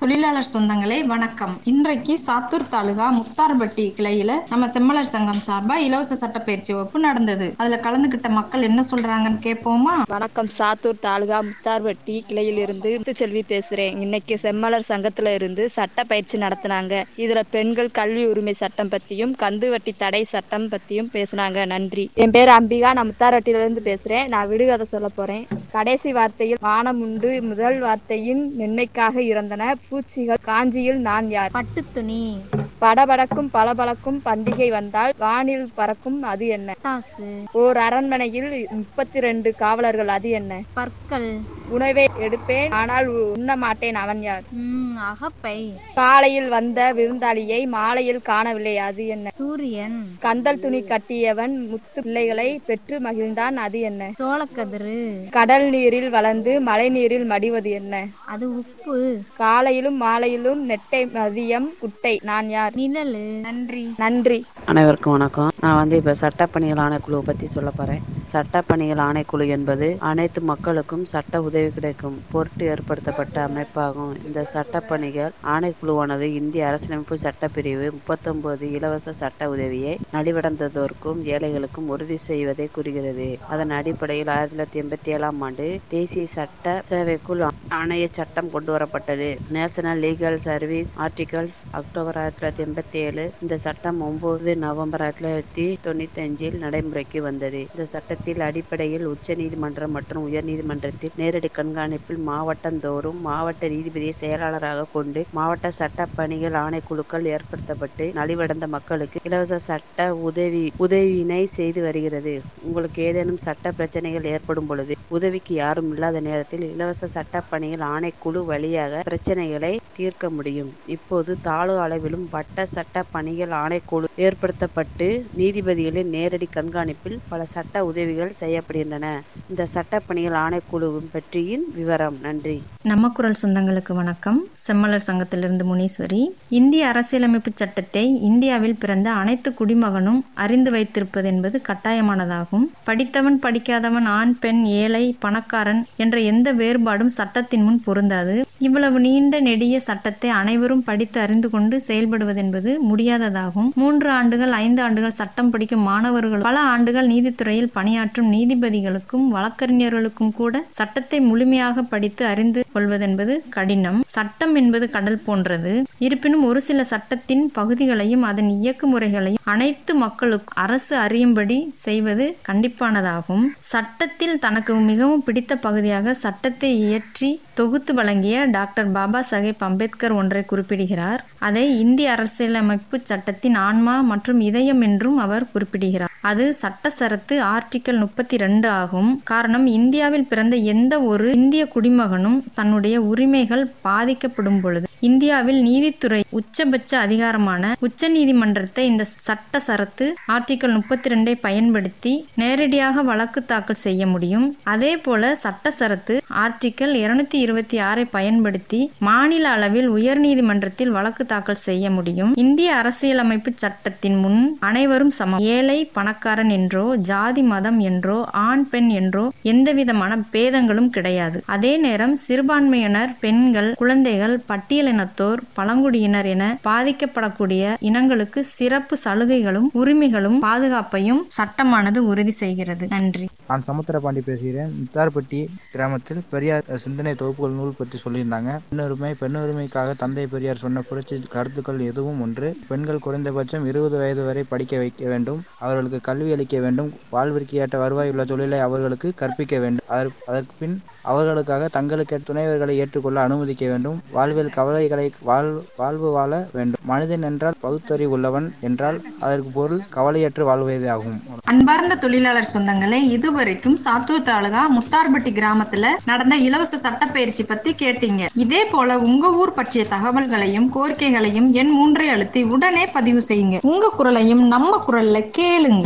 தொழிலாளர் சொந்தங்களே வணக்கம் இன்றைக்கு சாத்தூர் தாலுகா முத்தார்பட்டி கிளையில நம்ம செம்மலர் சங்கம் சார்பா இலவச சட்டப்பயிற்சி வகுப்பு நடந்தது அதுல கலந்துகிட்ட மக்கள் என்ன சொல்றாங்கன்னு கேட்போமா வணக்கம் சாத்தூர் தாலுகா முத்தார்வட்டி கிளையிலிருந்து முத்துச்செல்வி பேசுறேன் இன்னைக்கு செம்மலர் சங்கத்துல இருந்து சட்ட பயிற்சி நடத்தினாங்க இதுல பெண்கள் கல்வி உரிமை சட்டம் பத்தியும் கந்து வட்டி தடை சட்டம் பத்தியும் பேசுனாங்க நன்றி என் பேர் அம்பிகா நான் முத்தார்வட்டியில இருந்து பேசுறேன் நான் விடுகதை சொல்ல போறேன் கடைசி வார்த்தையில் வானம் உண்டு முதல் வார்த்தையின் மென்மைக்காக இறந்தன பூச்சிகள் காஞ்சியில் நான் யார் பட்டு துணி படபடக்கும் பளபளக்கும் பண்டிகை வந்தால் வானில் பறக்கும் அது என்ன டாசு ஓர் அரண்மனையில் முப்பத்தி ரெண்டு காவலர்கள் அது என்ன பற்கள் உணவை எடுப்பேன் ஆனால் உண்ண மாட்டேன் அவன் யார் ம், அகப்பை காலையில் வந்த விருந்தாளியை மாலையில் காணவில்லை அது என்ன சூரியன் கந்தல் துணி கட்டியவன் முத்து பிள்ளைகளை பெற்று மகிழ்ந்தான் அது என்ன சோளக்கதிரு கடல் நீரில் வளர்ந்து மழை நீரில் மடிவது என்ன அது உப்பு காலையிலும் மாலையிலும் நெட்டை மதியம் குட்டை நான் யார் நிழலு நன்றி நன்றி அனைவருக்கும் வணக்கம் நான் வந்து இப்போ சட்டப்பணிகள் ஆணைக்குழுவை பற்றி சொல்ல போகிறேன் சட்டப்பணிகள் ஆணைக்குழு என்பது அனைத்து மக்களுக்கும் சட்ட உதவி கிடைக்கும் பொருட்டு ஏற்படுத்தப்பட்ட அமைப்பாகும் இந்த சட்டப்பணிகள் ஆணைக்குழுவானது இந்திய அரசியலமைப்பு சட்டப்பிரிவு முப்பத்தொன்பது இலவச சட்ட உதவியை நலிவடைந்ததோருக்கும் ஏழைகளுக்கும் உறுதி செய்வதை கூறுகிறது அதன் அடிப்படையில் ஆயிரத்தி தொள்ளாயிரத்தி எண்பத்தி ஏழாம் ஆண்டு தேசிய சட்ட சேவைக்குள் ஆணைய சட்டம் கொண்டு வரப்பட்டது national legal service articles October ஆயிரத்தி தொள்ளாயிரத்தி எண்பத்தி ஏழு இந்த சட்டம் ஒன்பது நவம்பர் ஆயிரத்தி தொள்ளாயிரத்தி தொண்ணூத்தி அஞ்சில் நடைமுறைக்கு வந்தது இந்த சட்டத்தில் அடிப்படையில் உச்ச நீதிமன்றம் மற்றும் உயர் நீதிமன்றத்தில் நேரடி கண்காணிப்பில் மாவட்டந்தோறும் மாவட்ட நீதிபதியை செயலாளராக கொண்டு மாவட்ட சட்ட பணிகள் ஆணைக்குழுக்கள் ஏற்படுத்தப்பட்டு நலிவடைந்த மக்களுக்கு இலவச சட்ட உதவி உதவியினை செய்து வருகிறது உங்களுக்கு ஏதேனும் சட்ட பிரச்சனைகள் ஏற்படும் பொழுது உதவிக்கு யாரும் இல்லாத நேரத்தில் இலவச சட்ட பணிகள் ஆணைக்குழு வழியாக பிரச்சனைகளை தீர்க்க முடியும் இப்போது தாலுகா அளவிலும் வட்ட சட்ட பணிகள் ஆணைக்குழு ஏற்படுத்தப்பட்டு நீதிபதிகளின் நேரடி கண்காணிப்பில் பல சட்ட உதவிகள் செய்யப்படுகின்றன இந்த சட்ட பணிகள் ஆணைக்குழுவும் பற்றியின் விவரம் நன்றி நம்ம குரல் சொந்தங்களுக்கு வணக்கம் செம்மலர் சங்கத்திலிருந்து முனீஸ்வரி இந்திய அரசியலமைப்பு சட்டத்தை இந்தியாவில் பிறந்த அனைத்து குடிமகனும் அறிந்து வைத்திருப்பது என்பது கட்டாயமானதாகும் படித்தவன் படிக்காதவன் ஆண் பெண் ஏழை பணக்காரன் என்ற எந்த வேறுபாடும் சட்டத்தின் முன் பொருந்தாது இவ்வளவு நீண்ட நெடிய சட்டத்தை அனைவரும் படித்து அறிந்து கொண்டு செயல்படுவதென்பது முடியாததாகும் மூன்று ஆண்டுகள் ஐந்து ஆண்டுகள் சட்டம் படிக்கும் மாணவர்கள் பல ஆண்டுகள் நீதித்துறையில் பணியாற்றும் நீதிபதிகளுக்கும் வழக்கறிஞர்களுக்கும் கூட சட்டத்தை முழுமையாக படித்து அறிந்து கொள்வதென்பது கடினம் சட்டம் என்பது கடல் போன்றது இருப்பினும் ஒரு சில சட்டத்தின் பகுதிகளையும் அதன் இயக்கு முறைகளையும் அனைத்து மக்களுக்கும் அரசு அறியும்படி செய்வது கண்டிப்பானதாகும் சட்டத்தில் தனக்கு மிகவும் பிடித்த பகுதியாக சட்டத்தை இயற்றி தொகுத்து வழங்கிய டாக்டர் பாபா சாஹேப் அம்பேத்கர் ஒன்றை குறிப்பிடுகிறார் அதை இந்திய அரசியலமைப்பு சட்டத்தின் ஆன்மா மற்றும் இதயம் என்றும் அவர் குறிப்பிடுகிறார் அது சட்ட சரத்து ஆர்டிக்கல் முப்பத்தி ரெண்டு ஆகும் காரணம் இந்தியாவில் பிறந்த எந்த ஒரு இந்திய குடிமகனும் தன்னுடைய உரிமைகள் பாதிக்கப்படும் பொழுது இந்தியாவில் நீதித்துறை உச்சபட்ச அதிகாரமான உச்ச நீதிமன்றத்தை இந்த சட்ட சரத்து ஆர்டிக்கல் முப்பத்தி ரெண்டை பயன்படுத்தி நேரடியாக வழக்கு தாக்கல் செய்ய முடியும் அதே போல சட்ட சரத்து ஆர்டிக்கல் இருநூத்தி இருபத்தி ஆறை பயன்படுத்தி மாநில அளவில் உயர் நீதிமன்றத்தில் வழக்கு தாக்கல் செய்ய முடியும் இந்திய அரசியலமைப்பு சட்டத்தின் முன் அனைவரும் சமம் ஏழை பணக்காரன் என்றோ ஜாதி மதம் என்றோ ஆண் பெண் என்றோ எந்தவிதமான பேதங்களும் கிடையாது அதே நேரம் சிறுபான்மையினர் பெண்கள் குழந்தைகள் பட்டியலினத்தோர் பழங்குடியினர் என பாதிக்கப்படக்கூடிய இனங்களுக்கு சிறப்பு சலுகைகளும் உரிமைகளும் பாதுகாப்பையும் சட்டமானது உறுதி செய்கிறது நன்றி நான் சமுத்திரபாண்டி பேசுகிறேன் முத்தார்பட்டி கிராமத்தில் பெரியார் சிந்தனை தொகுப்புகள் நூல் பற்றி சொல்லியிருந்தாங்க பெண்ணுரிமை பெண்ணுரிமைக்காக தந்தை பெரியார் சொன்ன புரட்சி கருத்துக்கள் எதுவும் ஒன்று பெண்கள் குறைந்தபட்சம் இருபது வயது வரை படிக்க வைக்க வேண்டும் அவர்களுக்கு கல்வி அளிக்க வேண்டும் வாழ்விற்கு ஏற்ற வருவாய் உள்ள தொழிலை அவர்களுக்கு கற்பிக்க வேண்டும் அதற்கு அதற்கு பின் அவர்களுக்காக தங்களுக்கு துணைவர்களை ஏற்றுக்கொள்ள அனுமதிக்க வேண்டும் வாழ்வியல் கவலைகளை வாழ் வாழ்வு வாழ வேண்டும் மனிதன் என்றால் பகுத்தறிவு உள்ளவன் என்றால் அதற்கு பொருள் கவலையற்று வாழ்வதே ஆகும் அன்பார்ந்த தொழிலாளர் சொந்தங்களே இதுவரைக்கும் சாத்தூர் தாலுகா முத்தார்பட்டி கிராமத்துல நடந்த இலவச சட்டப்பயிற்சி பத்தி கேட்டீங்க இதே போல உங்க ஊர் பற்றிய தகவல்களையும் கோரிக்கைகளையும் எண் மூன்றை அழுத்தி உடனே பதிவு செய்யுங்க உங்க குரலையும் நம்ம குரல்ல கேளுங்க